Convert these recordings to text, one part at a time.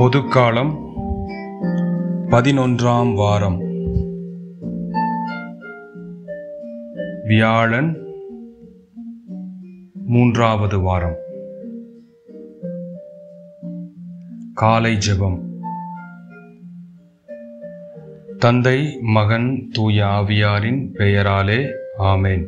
பொதுக்காலம் பதினொன்றாம் வாரம் வியாழன் மூன்றாவது வாரம் காலை ஜெபம் தந்தை மகன் தூய ஆவியாரின் பெயராலே ஆமேன்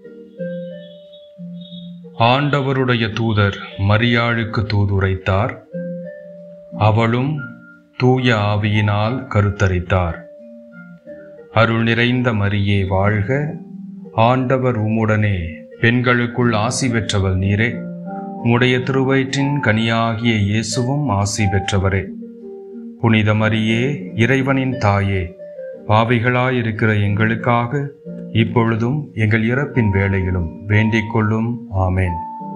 ஆண்டவருடைய தூதர் மரியாளுக்கு தூதுரைத்தார் அவளும் தூய ஆவியினால் கருத்தரித்தார் அருள் நிறைந்த மரியே வாழ்க ஆண்டவர் உம்முடனே பெண்களுக்குள் ஆசி பெற்றவள் நீரே உம்முடைய திருவயிற்றின் கனியாகிய இயேசுவும் ஆசி பெற்றவரே புனித மரியே இறைவனின் தாயே பாவிகளாயிருக்கிற எங்களுக்காக இப்பொழுதும் எங்கள் இறப்பின் வேளையிலும் வேண்டிக் கொள்ளும் ஆமேன்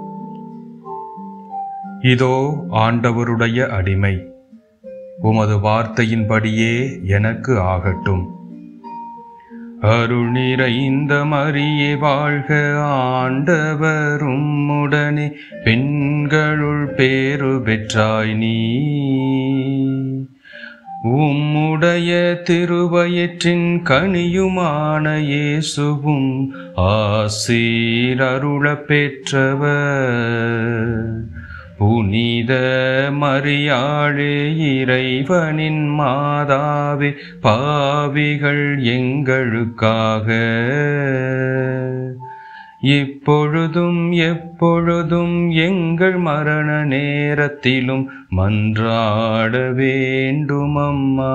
இதோ ஆண்டவருடைய அடிமை உமது வார்த்தையின்படியே எனக்கு ஆகட்டும் அருள் நிறைந்த மரியே வாழ்க ஆண்டவரும் உடனே பெண்களுள் பேரு பெற்றாய் நீ உம்முடைய திருவயிற்றின் கனியுமான இயேசுவும் ஆசீரருள பெற்றவர் புனித மரியாளே இறைவனின் மாதாவே பாவிகள் எங்களுக்காக இப்பொழுதும் எப்பொழுதும் எங்கள் மரண நேரத்திலும் மன்றாட வேண்டுமம்மா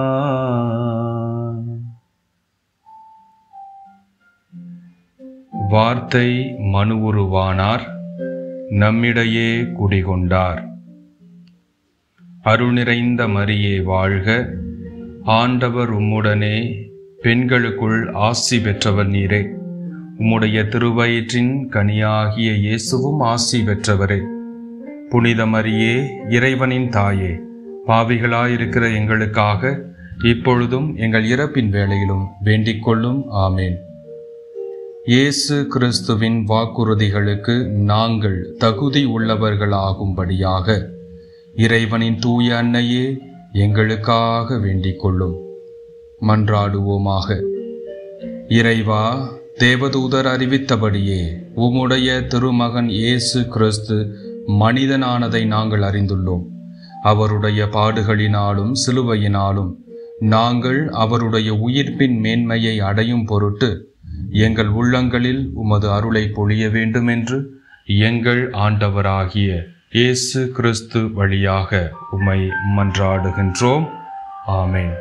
வார்த்தை மனு உருவானார் நம்மிடையே குடிகொண்டார் அருள் நிறைந்த மரியே வாழ்க ஆண்டவர் உம்முடனே பெண்களுக்குள் ஆசி பெற்றவர் நீரே உம்முடைய திருவயிற்றின் கனியாகிய இயேசுவும் ஆசி பெற்றவரே புனித மரியே இறைவனின் தாயே பாவிகளாயிருக்கிற எங்களுக்காக இப்பொழுதும் எங்கள் இறப்பின் வேளையிலும் வேண்டிக் கொள்ளும் ஆமேன் இயேசு கிறிஸ்துவின் வாக்குறுதிகளுக்கு நாங்கள் தகுதி உள்ளவர்களாகும்படியாக இறைவனின் தூய அன்னையே எங்களுக்காக வேண்டிக் கொள்ளும் மன்றாடுவோமாக இறைவா தேவதூதர் அறிவித்தபடியே உம்முடைய திருமகன் இயேசு கிறிஸ்து மனிதனானதை நாங்கள் அறிந்துள்ளோம் அவருடைய பாடுகளினாலும் சிலுவையினாலும் நாங்கள் அவருடைய உயிர்ப்பின் மேன்மையை அடையும் பொருட்டு எங்கள் உள்ளங்களில் உமது அருளை பொழிய வேண்டுமென்று எங்கள் ஆண்டவராகிய இயேசு கிறிஸ்து வழியாக உம்மை மன்றாடுகின்றோம் ஆமேன்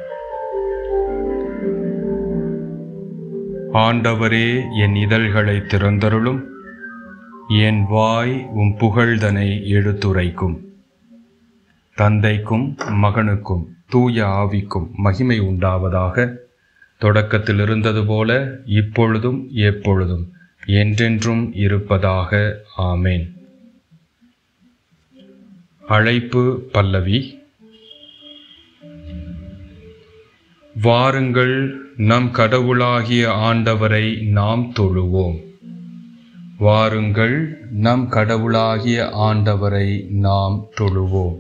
ஆண்டவரே என் இதழ்களை திறந்தருளும் என் வாய் உம் புகழ்தனை எடுத்துரைக்கும் தந்தைக்கும் மகனுக்கும் தூய ஆவிக்கும் மகிமை உண்டாவதாக தொடக்கத்தில் இருந்தது போல இப்பொழுதும் எப்பொழுதும் என்றென்றும் இருப்பதாக ஆமேன் அழைப்பு பல்லவி வாருங்கள் நம் கடவுளாகிய ஆண்டவரை நாம் தொழுவோம் வாருங்கள் நம் கடவுளாகிய ஆண்டவரை நாம் தொழுவோம்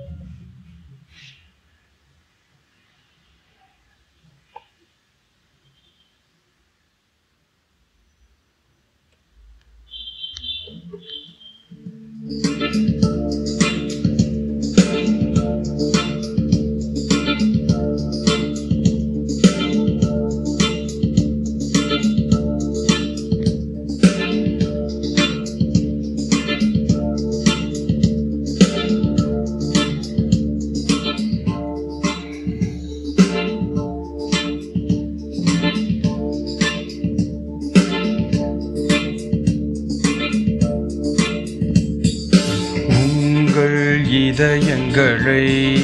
உங்கள் இதயங்களை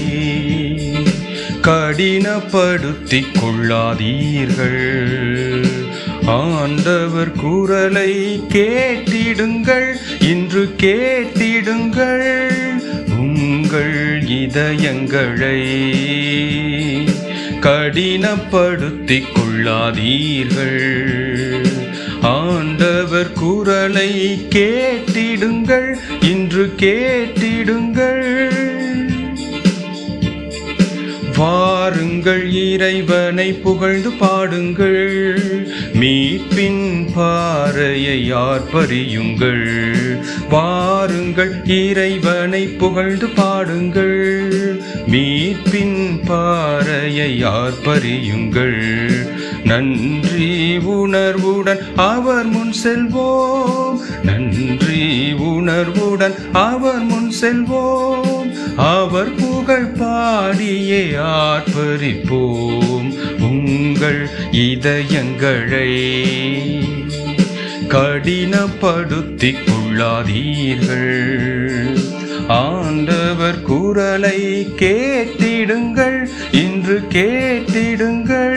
கடினப்படுத்திக் கொள்ளாதீர்கள் ஆண்டவர் குரலை கேட்டிடுங்கள் இன்று கேட்டிடுங்கள் உங்கள் இதயங்களை கடினப்படுத்திக் கொள்ளாதீர்கள் ஆண்டவர் குரலை கேட்டிடுங்கள் இன்று கேட்டிடுங்கள் வாருங்கள் இறைவனை புகழ்ந்து பாடுங்கள் மீட்பின் பாறையை ஆர்ப்பரியுங்கள் வாருங்கள் இறைவனை புகழ்ந்து பாடுங்கள் மீட்பின் பாறையை ஆர்ப்பரியுங்கள் நன்றி உணர்வுடன் அவர் முன் செல்வோம் நன்றி உணர்வுடன் அவர் முன் செல்வோம் அவர் புகழ் பாடியே ஆர்ப்பரிப்போம் உங்கள் இதயங்களை கடினப்படுத்திக் கொள்ளாதீர்கள் ஆண்டவர் குரலை கேட்டிடுங்கள் இன்று கேட்டிடுங்கள்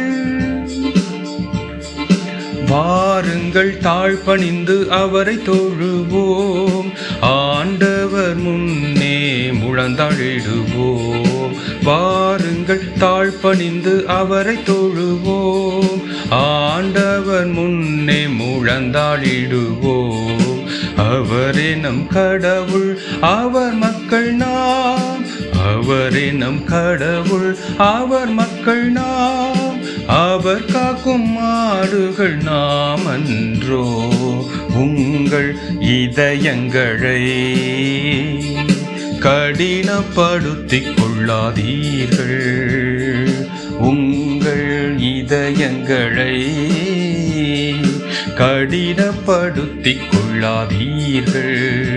வாருங்கள் தாழ்பணிந்து அவரை தொழுவோம் ஆண்டவர் முன்னே முழந்தாழிடுவோம் வாருங்கள் தாழ்பணிந்து அவரை தொழுவோம் ஆண்டவர் முன்னே முழந்தாழிடுவோம் அவரே நம் கடவுள் அவர் மக்கள் நாம் அவரே நம் கடவுள் அவர் மக்கள் நாம் அவர் காக்கும் மாடுகள் நாம் அன்றோ உங்கள் இதயங்களை கடினப்படுத்திக் கொள்ளாதீர்கள் உங்கள் இதயங்களை கடினப்படுத்திக் கொள்ளாதீர்கள்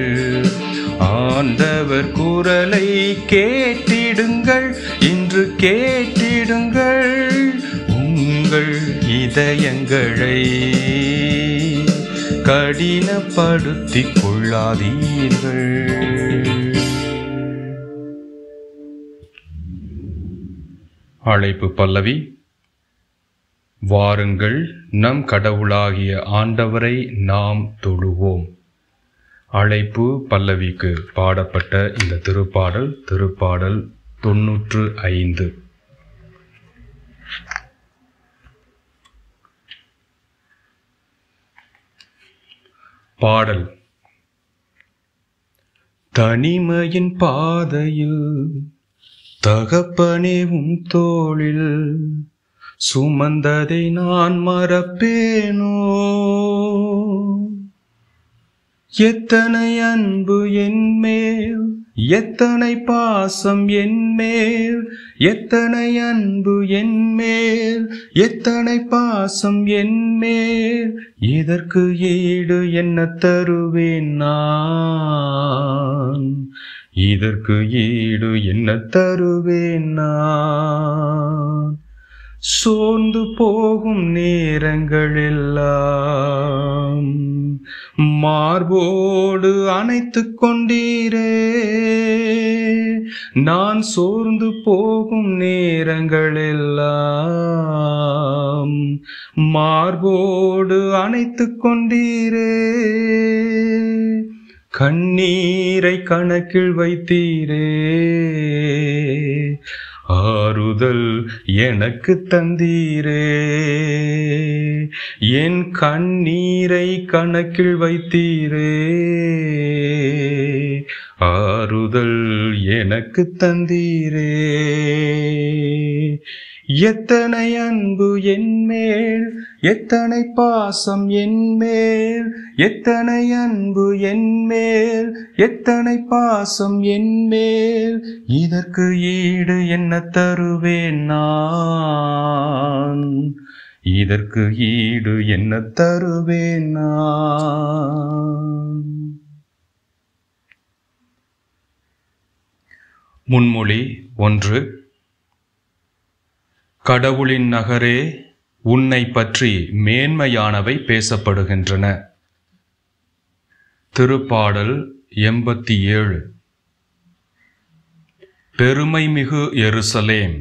ஆண்டவர் குரலை கேட்டிடுங்கள் இன்று கேட்டிடுங்கள் உங்கள் இதயங்களை கடினப்படுத்திக் கொள்ளாதீர்கள் அழைப்பு பல்லவி வாருங்கள் நம் கடவுளாகிய ஆண்டவரை நாம் தொழுவோம் அழைப்பு பல்லவிக்கு பாடப்பட்ட இந்த திருப்பாடல் திருப்பாடல் தொன்னூற்று ஐந்து பாடல் தனிமையின் பாதையில் தகப்பனே உம் தோளில் சுமந்ததை நான் மறப்பேனோ எத்தனை அன்பு என்மேல் எத்தனை பாசம் என்மேல் எத்தனை அன்பு என்மேல் எத்தனை பாசம் என்மேல் இதற்கு ஈடு என்ன தருவேன் நான் இதற்கு ஈடு என்ன தருவேன் நான் சோர்ந்து போகும் நேரங்களெல்லாம் மார்போடு அணைத்துக் கொண்டீரே நான் சோர்ந்து போகும் நேரங்களெல்லாம் மார்போடு அணைத்துக் கொண்டீரே கண்ணீரை கணக்கில் வைத்தீரே ஆறுதல் எனக்கு தந்தீரே என் கண்ணீரை கணக்கில் வைத்தீரே ஆறுதல் எனக்கு தந்தீரே எத்தனை அன்பு என்மேல் எத்தனை பாசம் என்மேல் எத்தனை அன்பு என்மேல் எத்தனை பாசம் என்மேல் இதற்கு ஈடு என்ன தருவேன் நான் இதற்கு ஈடு என்ன தருவேன் நான் முன்மொழி ஒன்று கடவுளின் நகரே உன்னை பற்றி மேன்மையானவை பேசப்படுகின்றன திருப்பாடல் எண்பத்தி ஏழு பெருமைமிகு எருசலேம்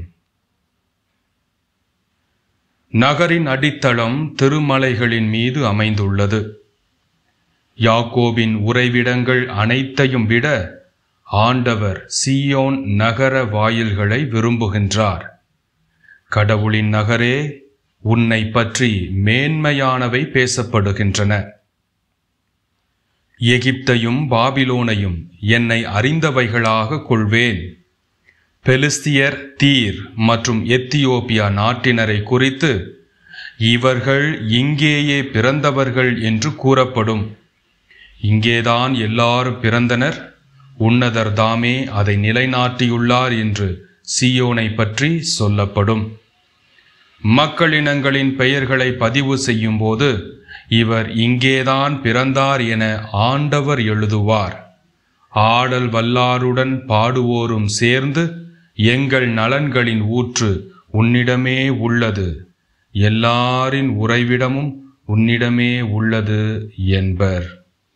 நகரின் அடித்தளம் திருமலைகளின் மீது அமைந்துள்ளது யாக்கோபின் உறைவிடங்கள் அனைத்தையும் விட ஆண்டவர் சீயோன் நகர வாயில்களை விரும்புகின்றார் கடவுளின் நகரே உன்னை பற்றி மேன்மையானவை பேசப்படுகின்றன எகிப்தையும் பாபிலோனையும் என்னை அறிந்தவைகளாக கொள்வேன் பெலிஸ்தியர் தீர் மற்றும் எத்தியோப்பியா நாட்டினரை குறித்து இவர்கள் இங்கேயே பிறந்தவர்கள் என்று கூறப்படும் இங்கேதான் எல்லாரும் பிறந்தனர் உன்னதர் தாமே அதை நிலைநாட்டியுள்ளார் என்று சியோனை பற்றி சொல்லப்படும் மக்களினங்களின் பெயர்களை பதிவு செய்யும்போது இவர் இங்கேதான் பிறந்தார் என ஆண்டவர் எழுதுவார் ஆடல் வல்லாருடன் பாடுவோரும் சேர்ந்து எங்கள் நலன்களின் ஊற்று உன்னிடமே உள்ளது எல்லாரின் உறைவிடமும் உன்னிடமே உள்ளது என்பர்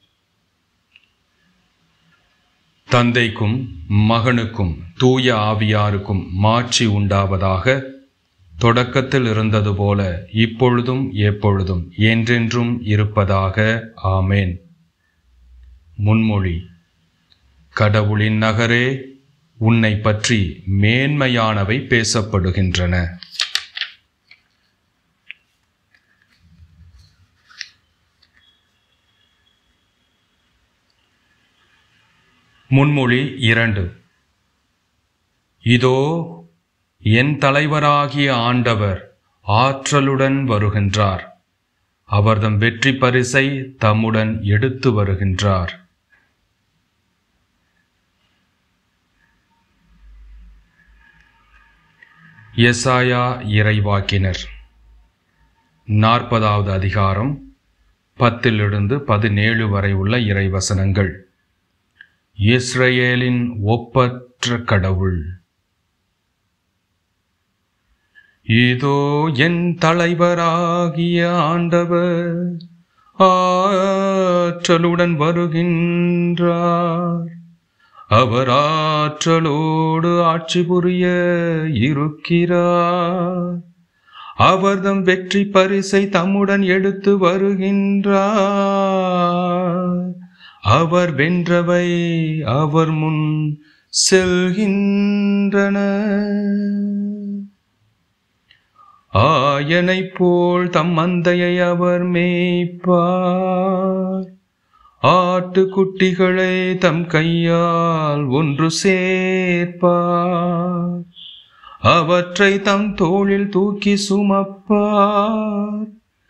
தந்தைக்கும் மகனுக்கும் தூய ஆவியாருக்கும் மாட்சி உண்டாவதாக தொடக்கத்தில் இருந்தது போல இப்பொழுதும் எப்பொழுதும் என்றென்றும் இருப்பதாக ஆமேன் முன்மொழி கடவுளின் நகரே உன்னை பற்றி மேன்மையானவை பேசப்படுகின்றன முன்மொழி இரண்டு இதோ என் தலைவராகிய ஆண்டவர் ஆற்றலுடன் வருகின்றார் அவர்தம் வெற்றி பரிசை தம்முடன் எடுத்து வருகின்றார் எசாயா இறைவாக்கினர் நாற்பதாவது அதிகாரம் பத்திலிருந்து பதினேழு வரை உள்ள இறைவசனங்கள் இஸ்ரேலின் ஒப்பற்ற கடவுள் இதோ என் தலைவராகிய ஆண்டவர் ஆற்றலுடன் வருகின்றார் அவர் ஆற்றலோடு ஆட்சி புரிய இருக்கிறார் அவர்தம் வெற்றி பரிசை தம்முடன் எடுத்து வருகின்றார் அவர் வென்றவை அவர் முன் செல்கின்றன ஆயனைப் போல் தம் மந்தையை அவர் மேய்ப்பார் ஆட்டுக்குட்டிகளை தம் கையால் ஒன்று சேர்ப்பார் அவற்றை தம் தோளில் தூக்கி சுமப்பார்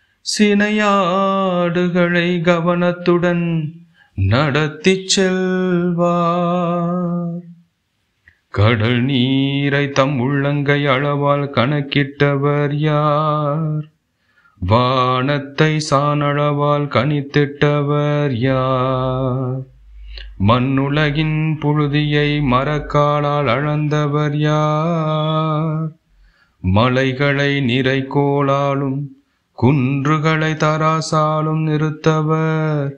சினையாடுகளை கவனத்துடன் நடத்திச் செல்வார் கடல் நீரை தம் உள்ளங்கை அளவால் கணக்கிட்டவர் யார் வானத்தை சானளவால் கணித்திட்டவர் யார் மண்ணுலகின் புழுதியை மரக்காலால் அளந்தவர் யார் மலைகளை நிறைகோளாலும் குன்றுகளை தராசாலும் நிறுத்தவர்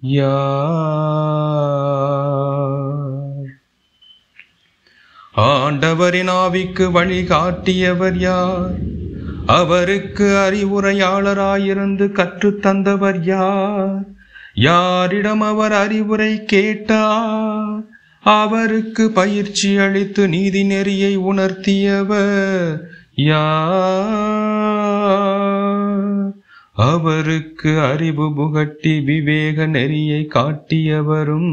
யார் ஆண்டவரின் ஆவிக்கு வழிகாட்டியவர் யார் அவருக்கு அறிவுரையாளராயிருந்து கற்றுத் தந்தவர் யார் யாரிடம் அவர் அறிவுரை கேட்டார் அவருக்கு பயிற்சி அளித்து நீதி நெறியை உணர்த்தியவர் யார் அவருக்கு அறிவு புகட்டி விவேக நெறியை காட்டியவரும்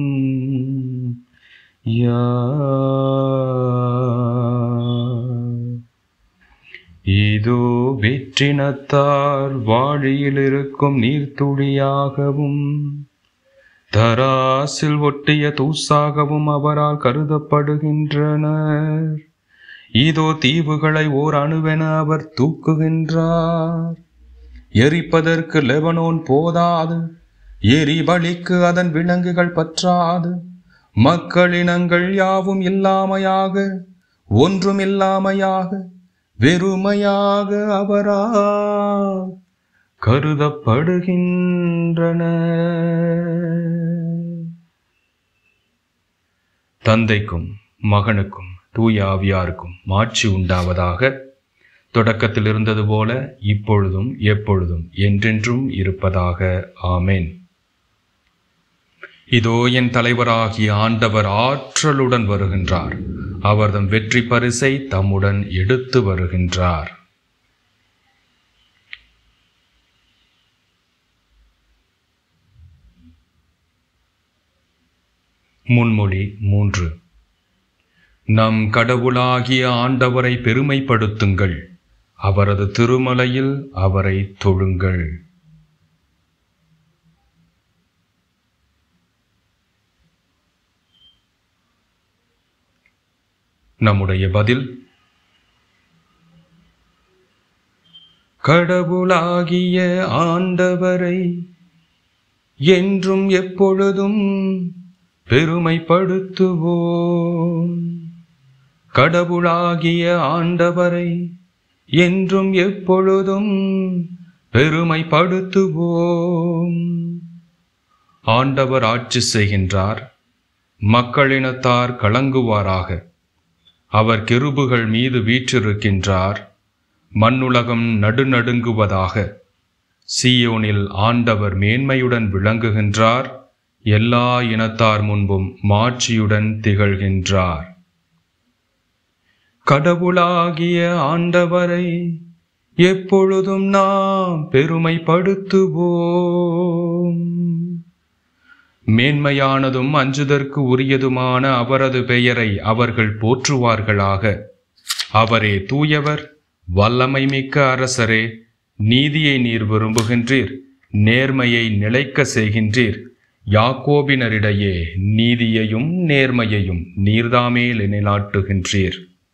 யார் இதோ வெற்றினத்தார் வாழியில் இருக்கும் நீர்த்துளியாகவும் தராசில் ஒட்டிய தூசாகவும் அவரால் கருதப்படுகின்றனர் இதோ தீவுகளை ஓர் அணுவென அவர் தூக்குகின்றார் எரிப்பதற்கு லெபனோன் போதாது எரிபலிக்கு அதன் விலங்குகள் பற்றாது மக்களினங்கள் யாவும் இல்லாமையாக ஒன்றும் இல்லாமையாக வெறுமையாக அவரா கருதப்படுகின்றன தந்தைக்கும் மகனுக்கும் தூய ஆவியாருக்கும் மாட்சி உண்டாவதாக தொடக்கத்தில் இருந்தது போல இப்பொழுதும் எப்பொழுதும் என்றென்றும் இருப்பதாக ஆமேன் இதோ என் தலைவராகிய ஆண்டவர் ஆற்றலுடன் வருகின்றார் அவர்தம் வெற்றி பரிசை தம்முடன் எடுத்து வருகின்றார் முன்மொழி மூன்று நம் கடவுளாகிய ஆண்டவரை பெருமைப்படுத்துங்கள் அவரது திருமலையில் அவரை தொழுங்கள் நம்முடைய பதில் கடவுளாகிய ஆண்டவரை என்றும் எப்பொழுதும் பெருமைப்படுத்துவோம் கடவுளாகிய ஆண்டவரை என்றும் எப்பொழுதும் பெருமைப்படுத்துவோம் ஆண்டவர் ஆட்சி செய்கின்றார் மக்களினத்தார் கலங்குவாராக அவர் கெருபுகள் மீது வீற்றிருக்கின்றார் மண்ணுலகம் நடுநடுங்குவதாக சீயோனில் ஆண்டவர் மேன்மையுடன் விளங்குகின்றார் எல்லா இனத்தார் முன்பும் மாட்சியுடன் திகழ்கின்றார் கடவுளாகிய ஆண்டவரை எப்பொழுதும் நாம் பெருமைப்படுத்துவோம் மேன்மையானதும் அஞ்சுதற்கு உரியதுமான அவரது பெயரை அவர்கள் போற்றுவார்களாக அவரே தூயவர் வல்லமை மிக்க அரசரே நீதியை நீர் விரும்புகின்றீர் நேர்மையை நிலைக்க செய்கின்றீர் யாக்கோபினரிடையே நீதியையும் நேர்மையையும் நீர்தாமே நிலைநாட்டுகின்றீர்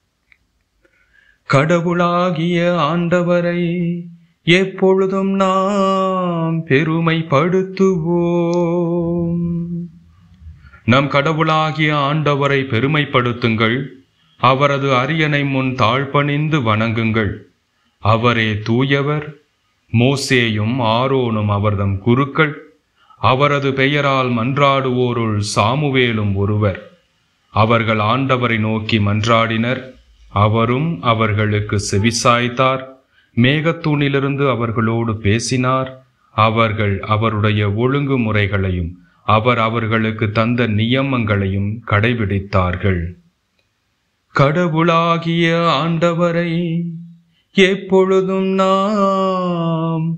கடவுளாகிய ஆண்டவரை எப்பொழுதும் நாம் பெருமைப்படுத்துவோம் நம் கடவுளாகிய ஆண்டவரை பெருமைப்படுத்துங்கள் அவரது அரியணை முன் தாழ்பணிந்து வணங்குங்கள் அவரே தூயவர் மோசேயும் ஆரோனும் அவர்தம் குருக்கள் அவரது பெயரால் மன்றாடுவோருள் சாமுவேலும் ஒருவர் அவர்கள் ஆண்டவரை நோக்கி மன்றாடினர் அவரும் அவர்களுக்கு செவிசாய்த்தார் மேகத்தூணிலிருந்து அவர்களோடு பேசினார் அவர்கள் அவருடைய ஒழுங்குமுறைகளையும் அவர் அவர்களுக்கு தந்த நியமங்களையும் கடைபிடித்தார்கள் கடவுளாகிய ஆண்டவரை எப்பொழுதும் நாம்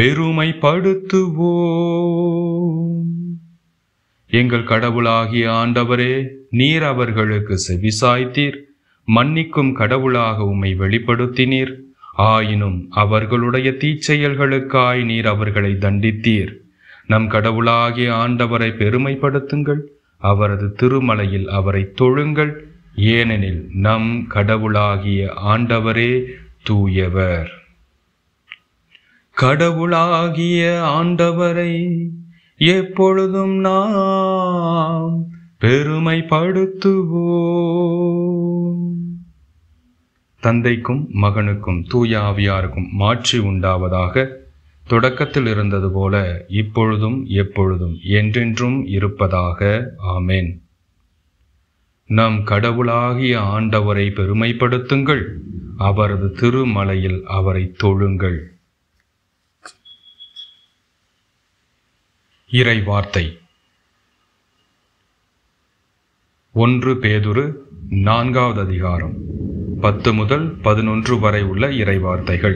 பெருமைப்படுத்துவோம் எங்கள் கடவுளாகிய ஆண்டவரே நீர் அவர்களுக்கு செவிசாய்த்தீர் மன்னிக்கும் கடவுளாக உம்மை வெளிப்படுத்தினீர் ஆயினும் அவர்களுடைய தீச்செயல்களுக்காய் நீர் அவர்களை தண்டித்தீர் நம் கடவுளாகிய ஆண்டவரை பெருமைப்படுத்துங்கள் அவரது திருமலையில் அவரை தொழுங்கள் ஏனெனில் நம் கடவுளாகிய ஆண்டவரே தூயவர் கடவுளாகிய ஆண்டவரை எப்பொழுதும் நாம் பெருமைப்படுத்துவோம் தந்தைக்கும் மகனுக்கும் தூய ஆவியாருக்கும் மாட்சி உண்டாவதாக தொடக்கத்தில் இருந்தது போல இப்பொழுதும் எப்பொழுதும் என்றென்றும் இருப்பதாக ஆமேன் நம் கடவுளாகிய ஆண்டவரை பெருமைப்படுத்துங்கள் அவரது திருமலையில் அவரை தொழுங்கள் இறை வார்த்தை ஒன்று பேதுரு நான்காவது அதிகாரம் பத்து முதல் பதினொன்று வரை உள்ள இறைவார்த்தைகள்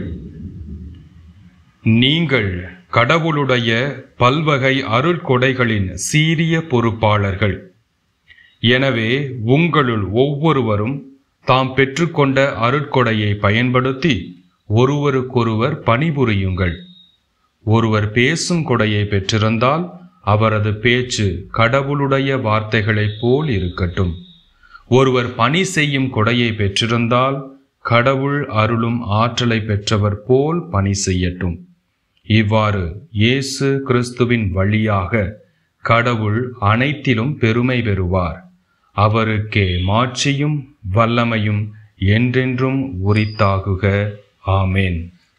நீங்கள் கடவுளுடைய பல்வகை அருட்கொடைகளின் சீரிய பொறுப்பாளர்கள் எனவே உங்களுள் ஒவ்வொருவரும் தாம் பெற்றுக்கொண்ட அருட்கொடையை பயன்படுத்தி ஒருவருக்கொருவர் பணிபுரியுங்கள் ஒருவர் பேசும் கொடையை பெற்றிருந்தால் அவரது பேச்சு கடவுளுடைய வார்த்தைகளைப் போல் இருக்கட்டும் ஒருவர் பணி செய்யும் கொடையை பெற்றிருந்தால் கடவுள் அருளும் ஆற்றலை பெற்றவர் போல் பணி செய்யட்டும் இவ்வாறு இயேசு கிறிஸ்துவின் வழியாக கடவுள் அனைத்திலும் பெருமை பெறுவார் அவருக்கே மாட்சியும் வல்லமையும் என்றென்றும் உரித்தாகுக ஆமேன்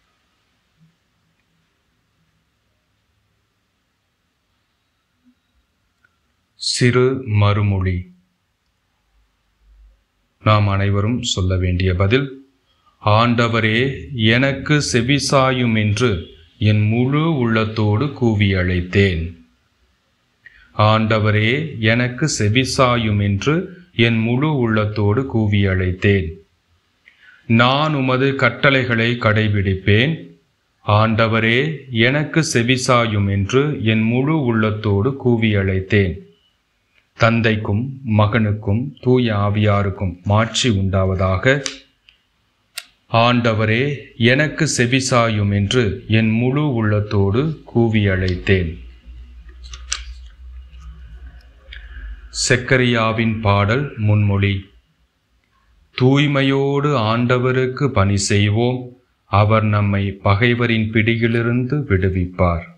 சிறு மறுமொழி நாம் அனைவரும் சொல்ல வேண்டிய பதில் ஆண்டவரே எனக்கு செவிசாயும் என்று என் முழு உள்ளத்தோடு கூவி அழைத்தேன் ஆண்டவரே எனக்கு செவிசாயும் என்று என் முழு உள்ளத்தோடு கூவி அழைத்தேன் நான் உமது கட்டளைகளை கடைபிடிப்பேன் ஆண்டவரே எனக்கு செவிசாயும் என்று என் முழு உள்ளத்தோடு கூவி அழைத்தேன் தந்தைக்கும் மகனுக்கும் தூய ஆவியாருக்கும் மாட்சி உண்டாவதாக ஆண்டவரே எனக்கு செவிசாயும் என்று என் முழு உள்ளத்தோடு கூவி அழைத்தேன் செக்கரியாவின் பாடல் முன்மொழி தூய்மையோடு ஆண்டவருக்கு பணி செய்வோம் அவர் நம்மை பகைவரின் பிடியிலிருந்து விடுவிப்பார்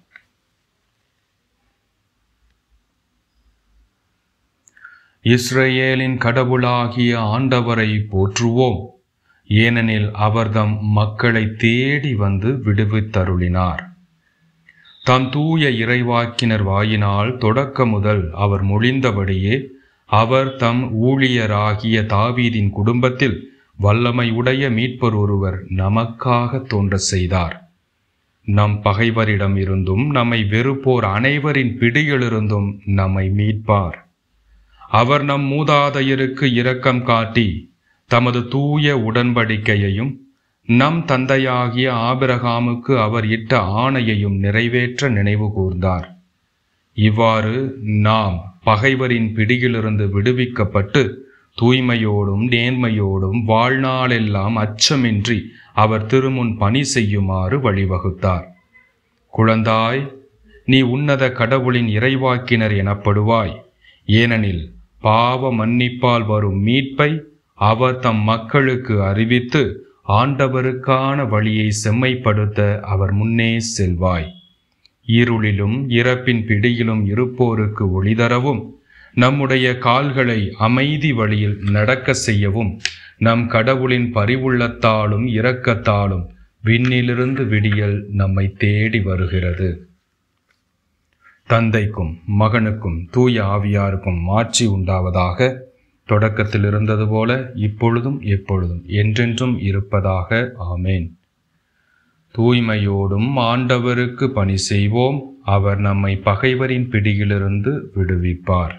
இஸ்ரேலின் கடவுளாகிய ஆண்டவரை போற்றுவோம் ஏனெனில் அவர்தம் மக்களை தேடி வந்து விடுவித்தருளினார் தம் தூய இறைவாக்கினர் வாயினால் தொடக்க முதல் அவர் மொழிந்தபடியே அவர் தம் ஊழியராகிய தாவீதின் குடும்பத்தில் வல்லமையுடைய மீட்பர் ஒருவர் நமக்காக தோன்ற செய்தார் நம் பகைவரிடம் இருந்தும் நம்மை வெறுப்போர் அனைவரின் பிடியிலிருந்தும் நம்மை மீட்பார் அவர் நம் மூதாதையருக்கு இரக்கம் காட்டி தமது தூய உடன்படிக்கையையும் நம் தந்தையாகிய ஆபிரகாமுக்கு அவர் இட்ட ஆணையையும் நிறைவேற்ற நினைவு கூர்ந்தார் இவ்வாறு நாம் பகைவரின் பிடியிலிருந்து விடுவிக்கப்பட்டு தூய்மையோடும் நேர்மையோடும் வாழ்நாளெல்லாம் அச்சமின்றி அவர் திருமுன் பணி செய்யுமாறு வழிவகுத்தார் குழந்தாய் நீ உன்னத கடவுளின் இறைவாக்கினர் எனப்படுவாய் ஏனெனில் பாவ மன்னிப்பால் வரும் மீட்பை அவர் தம் மக்களுக்கு அறிவித்து ஆண்டவருக்கான வழியை செம்மைப்படுத்த அவர் முன்னே செல்வாய் இருளிலும் இறப்பின் பிடியிலும் இருப்போருக்கு ஒளிதரவும் நம்முடைய கால்களை அமைதி வழியில் நடக்க செய்யவும் நம் கடவுளின் பரிவுள்ளத்தாலும் இரக்கத்தாலும் விண்ணிலிருந்து விடியல் நம்மை தேடி வருகிறது தந்தைக்கும் மகனுக்கும் தூய ஆவியாருக்கும் மாட்சி உண்டாவதாக தொடக்கத்தில் இருந்தது போல இப்பொழுதும் எப்பொழுதும் என்றென்றும் இருப்பதாக ஆமேன் தூய்மையோடும் ஆண்டவருக்கு பணி செய்வோம் அவர் நம்மை பகைவரின் பிடியிலிருந்து விடுவிப்பார்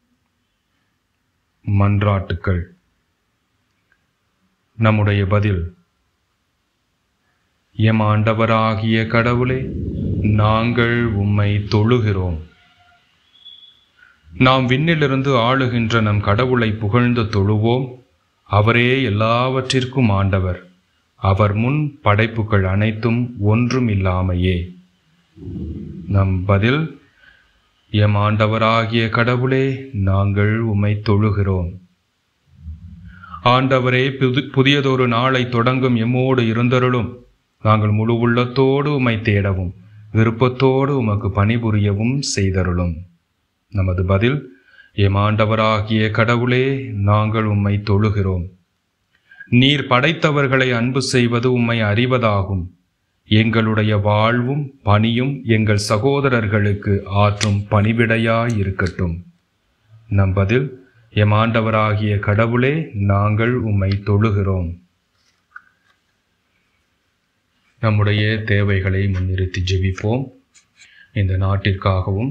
மன்றாட்டுக்கள் நம்முடைய பதில் எம் ஆண்டவராகிய கடவுளே நாங்கள் உம்மை தொழுகிறோம் நாம் விண்ணிலிருந்து ஆளுகின்ற நம் கடவுளை புகழ்ந்து தொழுவோம் அவரே எல்லாவற்றிற்கும் ஆண்டவர் அவர் முன் படைப்புகள் அனைத்தும் ஒன்றும் இல்லாமையே நம் பதில் எம் ஆண்டவராகிய கடவுளே நாங்கள் உம்மை தொழுகிறோம் ஆண்டவரே புது புதியதொரு நாளை தொடங்கும் எம்மோடு இருந்தருளும் நாங்கள் முழு உள்ளத்தோடு உம்மை தேடவும் விருப்பத்தோடு உமக்கு பணிபுரியவும் செய்தருளும் நமது பதில் எம் ஆண்டவராகிய கடவுளே நாங்கள் உம்மை தொழுகிறோம் நீர் படைத்தவர்களை அன்பு செய்வது உம்மை அறிவதாகும் எங்களுடைய வாழ்வும் பணியும் எங்கள் சகோதரர்களுக்கு ஆற்றும் பணிவிடையாய் இருக்கட்டும் நம் பதில் எம் ஆண்டவராகிய கடவுளே நாங்கள் உம்மை தொழுகிறோம் நம்முடைய தேவைகளை முன்னிறுத்தி ஜெபிப்போம் இந்த நாட்டிற்காகவும்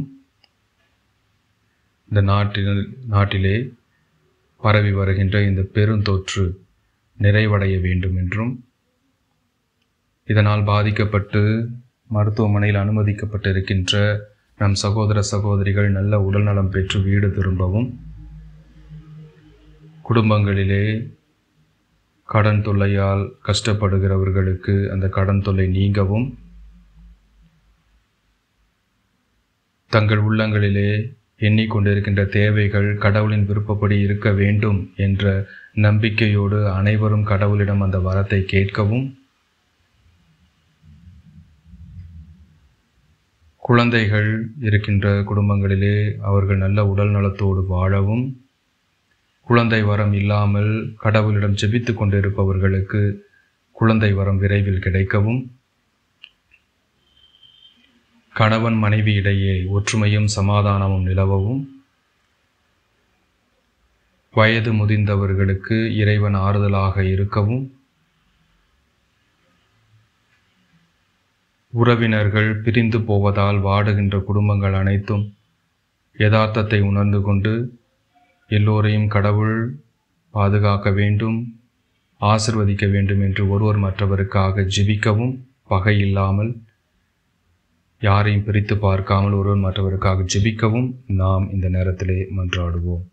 இந்த நாட்டில் நாட்டிலே பரவி வருகின்ற இந்த பெருந்தொற்று நிறைவடைய வேண்டும் என்றும் இதனால் பாதிக்கப்பட்டு மருத்துவமனையில் அனுமதிக்கப்பட்டிருக்கின்ற நம் சகோதர சகோதரிகள் நல்ல உடல்நலம் பெற்று வீடு திரும்பவும் குடும்பங்களிலே கடன் தொல்லையால் கஷ்டப்படுகிறவர்களுக்கு அந்த கடன் தொல்லை நீங்கவும் தங்கள் உள்ளங்களிலே எண்ணிக்கொண்டிருக்கின்ற தேவைகள் கடவுளின் விருப்பப்படி இருக்க வேண்டும் என்ற நம்பிக்கையோடு அனைவரும் கடவுளிடம் அந்த வரத்தை கேட்கவும் குழந்தைகள் இருக்கின்ற குடும்பங்களிலே அவர்கள் நல்ல உடல் நலத்தோடு வாழவும் குழந்தை வரம் இல்லாமல் கடவுளிடம் ஜெபித்து கொண்டிருப்பவர்களுக்கு குழந்தை வரம் விரைவில் கிடைக்கவும் கணவன் மனைவி இடையே ஒற்றுமையும் சமாதானமும் நிலவவும் வயது முதிர்ந்தவர்களுக்கு இறைவன் ஆறுதலாக இருக்கவும் உறவினர்கள் பிரிந்து போவதால் வாடுகின்ற குடும்பங்கள் அனைத்தும் யதார்த்தத்தை உணர்ந்து கொண்டு எல்லோரையும் கடவுள் பாதுகாக்க வேண்டும் ஆசிர்வதிக்க வேண்டும் என்று ஒருவர் மற்றவருக்காக ஜெபிக்கவும் பகை இல்லாமல் யாரையும் பிரித்து பார்க்காமல் ஒருவர் மற்றவருக்காக ஜெபிக்கவும் நாம் இந்த நேரத்திலே மன்றாடுவோம்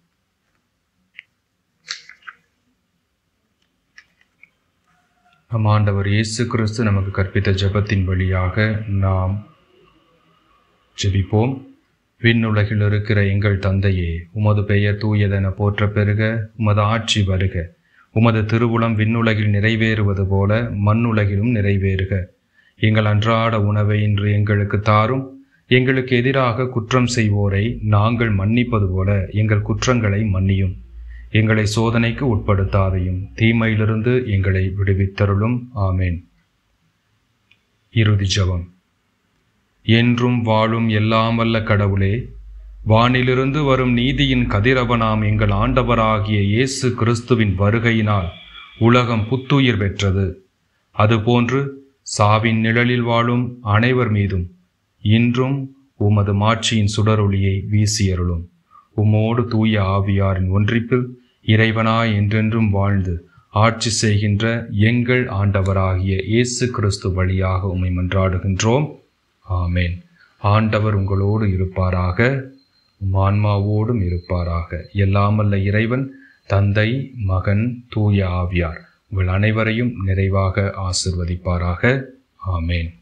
நம் ஆண்டவர் இயேசு கிறிஸ்து நமக்கு கற்பித்த ஜெபத்தின் வழியாக நாம் ஜெபிப்போம் விண்ணுலகில் இருக்கிற எங்கள் தந்தையே உமது பெயர் தூயதென போற்ற பெறுக உமது ஆட்சி வருக உமது திருவுளம் விண்ணுலகில் நிறைவேறுவது போல மண்ணுலகிலும் நிறைவேறுக எங்கள் அன்றாட உணவை இன்று எங்களுக்கு தாரும் எங்களுக்கு எதிராக குற்றம் செய்வோரை நாங்கள் மன்னிப்பது போல எங்கள் குற்றங்களை மன்னியும் எங்களை சோதனைக்கு உட்படுத்தாதையும் தீமையிலிருந்து எங்களை விடுவித்தருளும் ஆமேன் இறுதி ஜெபம் என்றும் வாழும் எல்லாம் வல்ல கடவுளே வானிலிருந்து வரும் நீதியின் கதிரவனாம் எங்கள் ஆண்டவராகிய இயேசு கிறிஸ்துவின் வருகையினால் உலகம் புத்துயிர் பெற்றது அதுபோன்று சாவின் நிழலில் வாழும் அனைவர் மீதும் இன்றும் உமது மாட்சியின் சுடரொளியை வீசியருளும் உம்மோடு தூய ஆவியாரின் ஒன்றிப்பில் இறைவனாய் என்றென்றும் வாழ்ந்து ஆட்சி செய்கின்ற எங்கள் ஆண்டவராகிய இயேசு கிறிஸ்து வழியாக உம்மை மன்றாடுகின்றோம் ஆமேன் ஆண்டவர் உங்களோடு இருப்பாராக உம் ஆன்மாவோடும் இருப்பாராக எல்லாமல்ல இறைவன் தந்தை மகன் தூய ஆவியார் உங்கள் அனைவரையும் நிறைவாக ஆசிர்வதிப்பாராக ஆமேன்